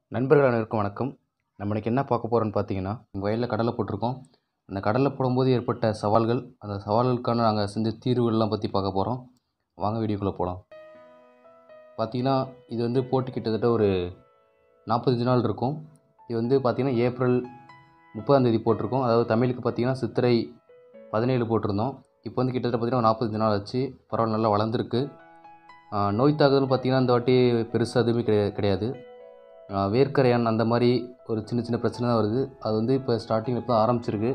நண்பர்கள் அனைவருக்கும் வணக்கம் நம்ம இன்னைக்கு என்ன பார்க்க போகிறோம்னு பார்த்தீங்கன்னா வயலில் கடலை போட்டிருக்கோம் அந்த கடலை போடும்போது ஏற்பட்ட சவால்கள் அந்த சவால்களுக்கான நாங்கள் செஞ்ச தீர்வுகள்லாம் பற்றி பார்க்க போகிறோம் வாங்க வீடியோக்குள்ளே போகலாம் பார்த்தீங்கன்னா இது வந்து போட்டு கிட்டத்தட்ட ஒரு நாற்பத்தஞ்சு நாள் இருக்கும் இது வந்து பார்த்திங்கன்னா ஏப்ரல் முப்பதாம் தேதி போட்டிருக்கோம் அதாவது தமிழுக்கு பார்த்தீங்கன்னா சித்திரை பதினேழு போட்டிருந்தோம் இப்போ வந்து கிட்டத்தட்ட பார்த்தீங்கன்னா ஒரு நாற்பத்தஞ்சு நாள் ஆச்சு பரவாயில்ல நல்லா வளர்ந்துருக்கு ஆஹ் நோய் தாக்குதல் பார்த்திங்கன்னா இந்த வாட்டி பெருசாக எதுவுமே கிடையாது கிடையாது ஆஹ் வேர்க்கரையான் அந்த மாதிரி ஒரு சின்ன சின்ன பிரச்சனை தான் வருது அது வந்து இப்போ ஸ்டார்டிங்கில் இப்போ ஆரம்பிச்சிருக்கு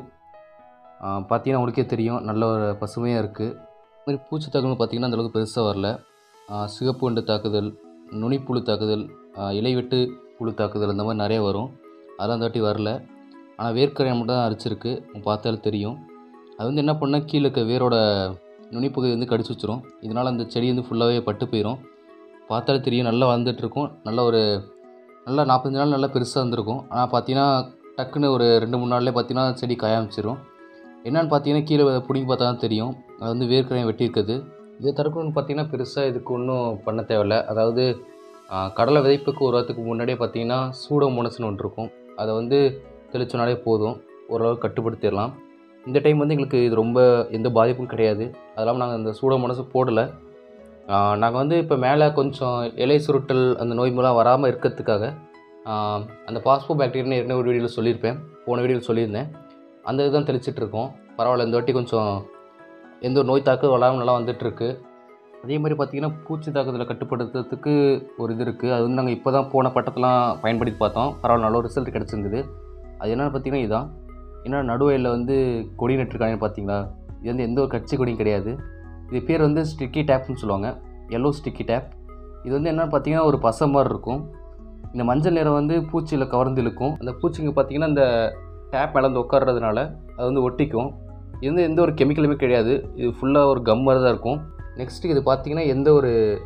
ஆஹ் பார்த்தீங்கன்னா உங்களுக்கே தெரியும் நல்ல ஒரு பசுமையாக இருக்குது இது மாதிரி பூச்சி தாக்குதல் பார்த்திங்கன்னா அந்தளவுக்கு பெருசாக வரல ஆஹ் சிகப்பு வண்டு தாக்குதல் நுனிப்புழு தாக்குதல் ஆஹ் இலைவெட்டு புழு தாக்குதல் இந்த மாதிரி நிறைய வரும் அதெல்லாம் அந்த வாட்டி வரல ஆனால் வேர்க்கரையான் மட்டும் தான் அரிச்சிருக்கு பார்த்தாலே தெரியும் அது வந்து என்ன பண்ணால் கீழே இருக்க வேரோட நுனிப்பகுதி வந்து கடிச்சு வச்சிரும் இதனால் அந்த செடி வந்து ஃபுல்லாகவே பட்டு போயிடும் பார்த்தாலே தெரியும் நல்லா வளர்ந்துட்டுருக்கும் நல்ல ஒரு நல்லா நாற்பத்தஞ்சு நாள் நல்லா பெருசாக இருந்திருக்கும் ஆனால் பார்த்தீங்கன்னா டக்குன்னு ஒரு ரெண்டு மூணு நாள்லேயே பார்த்தீங்கன்னா செடி காய ஆரம்பிச்சிரும் என்னென்னு பார்த்தீங்கன்னா கீழே பிடிங்கி பார்த்தா தான் தெரியும் அது வந்து வேர்க்கரையும் வெட்டி இருக்குது இதை தடுக்கணும்னு பார்த்தீங்கன்னா பெருசாக இதுக்கு ஒன்றும் பண்ண தேவையில்ல அதாவது ஆ, கடலை விதைப்புக்கு ஒரு வாரத்துக்கு முன்னாடியே பார்த்தீங்கன்னா சூடோமோனஸ்னு ஒன்று இருக்கும் அதை வந்து தெளிச்சோனாலே போதும் ஓரளவுக்கு கட்டுப்படுத்திடலாம் இந்த டைம் வந்து எங்களுக்கு இது ரொம்ப எந்த பாதிப்பும் கிடையாது அது இல்லாமல் நாங்கள் இந்த சூடோமோனஸ் போடலை நாங்கள் வந்து இப்போ மேலே கொஞ்சம் இலை சுருட்டல் அந்த நோய் மூலம் வராமல் இருக்கிறதுக்காக ஆஹ், அந்த பாஸ்போ பாக்டீரியான்னு ஏற்கனவே ஒரு வீடியோவில் சொல்லியிருப்பேன் போன வீடியோவில் சொல்லியிருந்தேன் அந்த இதுதான் தெளிச்சிட்டு இருக்கோம் பரவாயில்ல இந்த வாட்டி கொஞ்சம் எந்த ஒரு நோய் தாக்குதல் வராமல் நல்லா வந்துட்டுருக்கு அதே மாதிரி பார்த்திங்கன்னா பூச்சி தாக்குதலை கட்டுப்படுத்துறதுக்கு ஒரு இது இருக்குது அது வந்து நாங்கள் இப்போ தான் போன பட்டத்தெலாம் பயன்படுத்தி பார்த்தோம் பரவாயில்ல நல்ல ஒரு ரிசல்ட் கிடச்சிருந்தது அது என்னென்னு பார்த்தீங்கன்னா இதுதான் ஏன்னா நடுவயலில் வந்து கொடி நட்டுருக்காங்கன்னு பார்த்தீங்களா இது வந்து எந்த ஒரு கட்சி கொடியும் கிடையாது இது பேர் வந்து ஸ்டிக்கி டேப்னு சொல்லுவாங்க எல்லோ ஸ்டிக்கி டேப் இது வந்து என்னென்னு பார்த்தீங்கன்னா ஒரு பசை மாதிரி இருக்கும் இந்த மஞ்சள் நிறம் வந்து பூச்சியில் கவர்ந்து இழுக்கும் அந்த பூச்சிங்க பார்த்தீங்கன்னா இந்த டேப் மேலே வந்து உட்கார்றதுனால அது வந்து ஒட்டிக்கும் இது வந்து எந்த ஒரு கெமிக்கலுமே கிடையாது இது ஃபுல்லாக ஒரு கம் மாதிரி தான் இருக்கும் நெக்ஸ்ட்டு இது பார்த்தீங்கன்னா எந்த ஒரு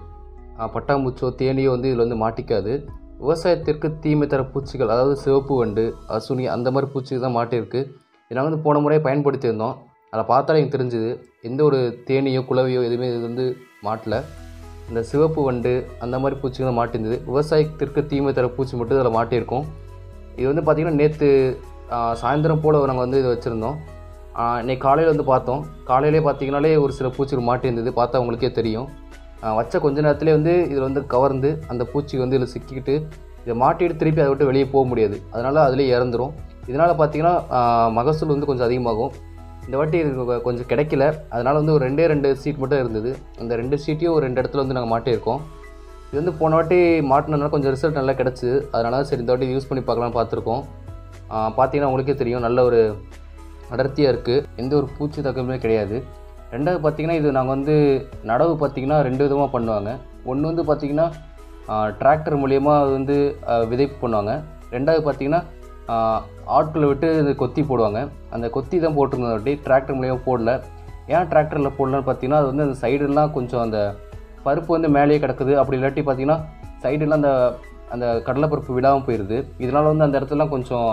ஆ, பட்டாம்பூச்சோ தேனியோ வந்து இதில் வந்து மாட்டிக்காது விவசாயத்திற்கு தீமை தர பூச்சிகள் அதாவது சிவப்பு வண்டு அசுனி அந்த மாதிரி பூச்சி தான் மாட்டியிருக்கு இதை நாங்கள் வந்து போன முறையே பயன்படுத்தியிருந்தோம் அதை பார்த்தாலே எனக்கு தெரிஞ்சுது எந்த ஒரு தேனியோ குளவியோ எதுவுமே இது வந்து மாட்டல இந்த சிவப்பு வண்டு அந்த மாதிரி பூச்சிகள் தான் மாட்டிருந்தது விவசாயத்திற்கு தீமை தர பூச்சி மட்டும் இதில் மாட்டியிருக்கோம் இது வந்து பார்த்திங்கன்னா நேற்று சாயந்தரம் போல் நாங்கள் வந்து இதை வச்சுருந்தோம் இன்னைக்கு காலையில் வந்து பார்த்தோம் காலையிலே பார்த்தீங்கனாலே ஒரு சில பூச்சிகள் மாட்டியிருந்தது பார்த்தா உங்களுக்கே தெரியும் ஆ, வச்ச கொஞ்ச நேரத்திலே வந்து இதில் வந்து கவர்ந்து அந்த பூச்சி வந்து இதில் சிக்கிக்கிட்டு இதை மாட்டிட்டு திருப்பி அதை விட்டு வெளியே போக முடியாது அதனால் அதிலே இறந்துரும் இதனால் பார்த்தீங்கன்னா ஆ, மகசூல் வந்து கொஞ்சம் அதிகமாகும் இந்த வாட்டி இது கொ- கொஞ்சம் கிடைக்கல அதனால் வந்து ஒரு ரெண்டே ரெண்டு சீட் மட்டும் இருந்தது அந்த ரெண்டு சீட்டையும் ஒரு ரெண்டு இடத்துல வந்து நாங்கள் மாட்டியிருக்கோம் இது வந்து போன வாட்டி மாட்டினதுனால கொஞ்சம் ரிசல்ட் நல்லா கிடச்சி அதனால சரி இந்த வாட்டி யூஸ் பண்ணி பார்க்கலாம்னு பார்த்துருக்கோம் ஆ, பார்த்தீங்கன்னா உங்களுக்கே தெரியும் நல்ல ஒரு அடர்த்தியாக இருக்குது எந்த ஒரு பூச்சி தாக்கமே கிடையாது ரெண்டாவது பார்த்தீங்கன்னா இது நாங்கள் வந்து நடவு பார்த்தீங்கன்னா ரெண்டு விதமாக பண்ணுவாங்க ஒன்று வந்து பார்த்தீங்கன்னா டிராக்டர் மூலியமா அது வந்து ஆ, விதைப்பு பண்ணுவாங்க ரெண்டாவது பார்த்தீங்கன்னா ஆ, ஆட்களை விட்டு இது கொத்தி போடுவாங்க அந்த கொத்தி தான் போட்டிருந்ததாட்டி டிராக்டர் மூலியமாக போடல ஏன் டிராக்டரில் போடலன்னு பார்த்தீங்கன்னா அது வந்து அந்த சைடுலாம் கொஞ்சம் அந்த பருப்பு வந்து மேலேயே கிடக்குது அப்படி இல்லாட்டி பார்த்தீங்கன்னா சைடுலாம் அந்த அந்த கடலைப்பருப்பு விடாமல் போயிடுது இதனால் வந்து அந்த இடத்துலலாம் கொஞ்சம்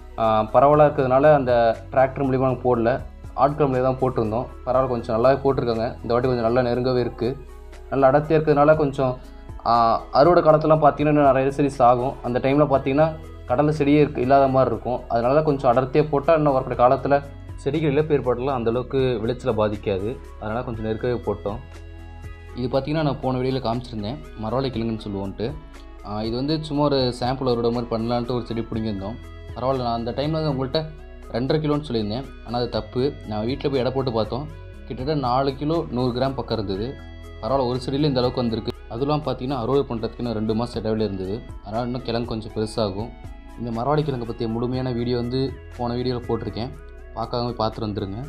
பரவலாக இருக்கிறதுனால அந்த டிராக்டர் மூலியமாக நாங்கள் போடல ஆட்கள் மூலியம் தான் போட்டிருந்தோம் பரவாயில்ல கொஞ்சம் நல்லாவே போட்டிருக்காங்க இந்த வாட்டி கொஞ்சம் நல்லா நெருங்கவே இருக்குது நல்ல அடர்த்தியாக இருக்கிறதுனால கொஞ்சம் ஆ, அறுவடை காலத்துலாம் பார்த்தீங்கன்னா இன்னும் நிறைய செடி சாகும் அந்த டைமில் பார்த்தீங்கன்னா கடலை செடியே இருக்கு இல்லாத மாதிரி இருக்கும் அதனால தான் கொஞ்சம் அடர்த்தியாக போட்டால் இன்னும் வரக்கூடிய காலத்தில் செடிகள் இழப்பு ஏற்படலாம் அந்தளவுக்கு விளைச்சலை பாதிக்காது அதனால் கொஞ்சம் நெருக்கவே போட்டோம் இது பார்த்தீங்கன்னா நான் போன வீடியோவில் காமிச்சிருந்தேன் மரவாழை கிழங்குன்னு சொல்லுவோன்ட்டு ஆஹ் இது வந்து சும்மா ஒரு சாம்பிள் ஒரு மாதிரி பண்ணலான்ட்டு ஒரு செடி பிடிங்கியிருந்தோம் பரவாயில்ல நான் அந்த டைமில் வந்து உங்கள்கிட்ட ரெண்டரை கிலோன்னு சொல்லியிருந்தேன் ஆனால் அது தப்பு நான் வீட்டில் போய் எடை போட்டு பார்த்தோம் கிட்டத்தட்ட நாலு கிலோ நூறு கிராம் பக்கம் இருந்தது பரவாயில்ல ஒரு செடியில் இந்த அளவுக்கு வந்திருக்கு அதெல்லாம் பார்த்தீங்கன்னா அறுவடை பண்ணுறதுக்கு இன்னும் ரெண்டு மாதம் இடைவெளி இருந்தது அதனால் இன்னும் கிழங்கு கொஞ்சம் பெருசாகும் இந்த மரவாடி கிழங்கு பற்றிய முழுமையான வீடியோ வந்து போன வீடியோவில் போட்டிருக்கேன் பார்க்காம போய் பார்த்துட்டு வந்துருங்க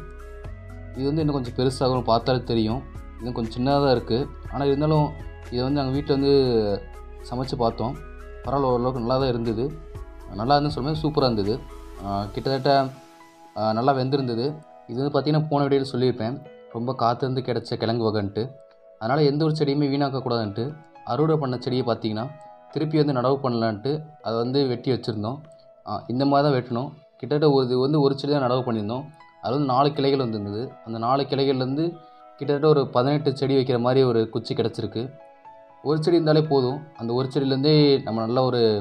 இது வந்து இன்னும் கொஞ்சம் பெருசாகும் பார்த்தாலே தெரியும் இன்னும் கொஞ்சம் சின்னதாக தான் இருக்குது ஆனால் இருந்தாலும் இதை வந்து நாங்கள் வீட்டில் வந்து சமைச்சு பார்த்தோம் பரவாயில்ல ஓரளவுக்கு நல்லா தான் இருந்தது நல்லா இருந்து சொல்லும்போது சூப்பராக இருந்தது ஆஹ் கிட்டத்தட்ட ஆஹ் நல்லா வெந்திருந்தது இது வந்து பார்த்திங்கன்னா போன வீடியோவில் சொல்லியிருப்பேன் ரொம்ப காத்திருந்து கிடைச்ச கிழங்கு வகைன்ட்டு அதனால் எந்த ஒரு செடியுமே வீணாக்கக்கூடாதுன்ட்டு அறுவடை பண்ண செடியை பார்த்தீங்கன்னா திருப்பி வந்து நடவு பண்ணலான்ட்டு அதை வந்து வெட்டி வச்சுருந்தோம் ஆஹ் இந்த மாதிரி தான் வெட்டணும் கிட்டத்தட்ட ஒரு இது வந்து ஒரு செடி தான் நடவு பண்ணியிருந்தோம் அது வந்து நாலு கிளைகள் வந்துருந்தது அந்த நாலு கிளைகள்லேருந்து கிட்டத்தட்ட ஒரு பதினெட்டு செடி வைக்கிற மாதிரி ஒரு குச்சி கிடச்சிருக்கு ஒரு செடி இருந்தாலே போதும் அந்த ஒரு செடியிலேருந்தே நம்ம நல்ல ஒரு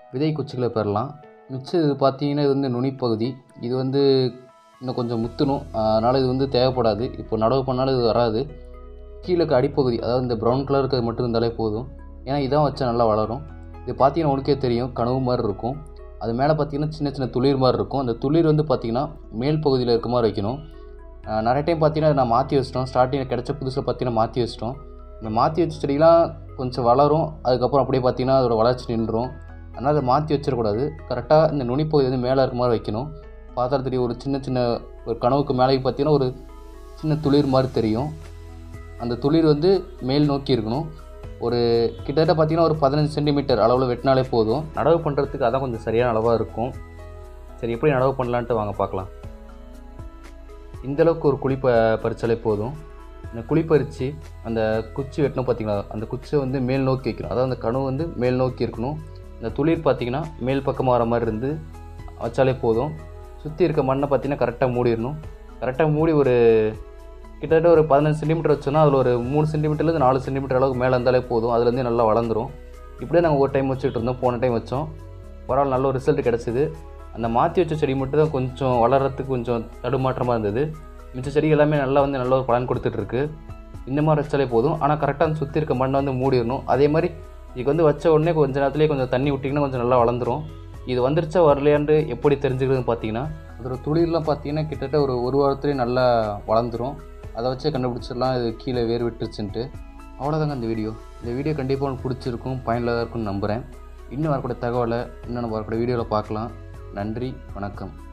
விதை குச்சிகளை பெறலாம் மிச்சம் இது பார்த்தீங்கன்னா இது வந்து நுனிப்பகுதி இது வந்து இன்னும் கொஞ்சம் முத்தணும் அதனால் இது வந்து தேவைப்படாது இப்போ நடவு பண்ணாலும் இது வராது கீழே இருக்க அடிப்பகுதி அதாவது இந்த ப்ரௌன் கலர் இருக்கிறது மட்டும் இருந்தாலே போதும் ஏன்னா இதான் வச்சா நல்லா வளரும் இது பார்த்தீங்கன்னா உனக்கே தெரியும் கனவு மாதிரி இருக்கும் அது மேலே பார்த்தீங்கன்னா சின்ன சின்ன துளிர் மாதிரி இருக்கும் அந்த துளிர் வந்து பார்த்தீங்கன்னா மேல் பகுதியில் இருக்க மாதிரி வைக்கணும் அஹ் நிறைய டைம் பார்த்தீங்கன்னா நான் மாற்றி வச்சிட்டோம் ஸ்டார்டிங்கில் கிடச்ச புதுசில் பார்த்தீங்கன்னா மாற்றி வச்சிட்டோம் இந்த மாற்றி வச்ச செடிலாம் கொஞ்சம் வளரும் அதுக்கப்புறம் அப்படியே பார்த்தீங்கன்னா அதோட வளர்ச்சி நின்றும் அதனால் அதை மாற்றி வச்சிடக்கூடாது கரெக்டாக இந்த நுனிப்பகுதி வந்து மேலே இருக்க மாதிரி வைக்கணும் பார்த்தா தெரியும் ஒரு சின்ன சின்ன ஒரு கனவுக்கு மேலே பார்த்தீங்கன்னா ஒரு சின்ன துளிர் மாதிரி தெரியும் அந்த துளிர் வந்து மேல் நோக்கி இருக்கணும் ஒரு கிட்டத்தட்ட பார்த்தீங்கன்னா ஒரு பதினஞ்சு சென்டிமீட்டர் அளவில் வெட்டினாலே போதும் நடவு பண்ணுறதுக்கு அதான் கொஞ்சம் சரியான அளவாக இருக்கும் சரி எப்படி நடவு பண்ணலான்ட்டு வாங்க பார்க்கலாம் இந்த அளவுக்கு ஒரு குழி ப பறிச்சாலே போதும் இந்த குழி பறித்து அந்த குச்சி வெட்டணும் பார்த்தீங்களா அந்த குச்சியை வந்து மேல் நோக்கி வைக்கணும் அதாவது அந்த கனவு வந்து மேல் நோக்கி இருக்கணும் இந்த துளிர் பார்த்தீங்கன்னா மேல் பக்கமாக வர மாதிரி இருந்து வச்சாலே போதும் சுற்றி இருக்க மண்ணை பார்த்தீங்கன்னா கரெக்டாக மூடிடணும் கரெக்டாக மூடி ஒரு கிட்டத்தட்ட ஒரு பதினஞ்சு சென்டிமீட்டர் வச்சோன்னா அதில் ஒரு மூணு சென்டிமீட்டர்லேருந்து நாலு சென்டிமீட்டர் அளவுக்கு மேலே இருந்தாலே போதும் அதுலேருந்து நல்லா வளர்ந்துரும் இப்படியே நாங்கள் ஒரு டைம் வச்சுட்டு இருந்தோம் போன டைம் வச்சோம் பரவாயில்ல நல்ல ஒரு ரிசல்ட் கிடச்சிது அந்த மாற்றி வச்ச செடி மட்டும் தான் கொஞ்சம் வளர்கிறதுக்கு கொஞ்சம் தடுமாற்றமாக இருந்தது மிச்ச செடி எல்லாமே நல்லா வந்து நல்ல ஒரு பலன் கொடுத்துட்ருக்கு இந்த மாதிரி வச்சாலே போதும் ஆனால் கரெக்டாக அந்த சுற்றி இருக்க மண்ணை வந்து மூடிடணும் அதே மாதிரி இதுக்கு வந்து வச்ச உடனே கொஞ்ச நேரத்துலேயே கொஞ்சம் தண்ணி விட்டிங்கன்னா கொஞ்சம் நல்லா வளர்ந்துரும் இது வந்துருச்சா வரலையான்னு எப்படி தெரிஞ்சுக்கிறதுன்னு பார்த்தீங்கன்னா அதோட துளிர்லாம் பார்த்தீங்கன்னா கிட்டத்தட்ட ஒரு ஒரு வாரத்துலேயே நல்லா வளர்ந்துரும் அதை வச்சே கண்டுபிடிச்சிடலாம் இது கீழே வேர் விட்டுருச்சுன்ட்டு அவ்வளோதாங்க இந்த வீடியோ இந்த வீடியோ கண்டிப்பாக உங்களுக்கு பிடிச்சிருக்கும் பயனுள்ளதாக இருக்கும்னு நம்புகிறேன் இன்னும் வரக்கூடிய தகவலை இன்னும் நம்ம வரக்கூடிய வீடியோவில் பார்க்கலாம் நன்றி வணக்கம்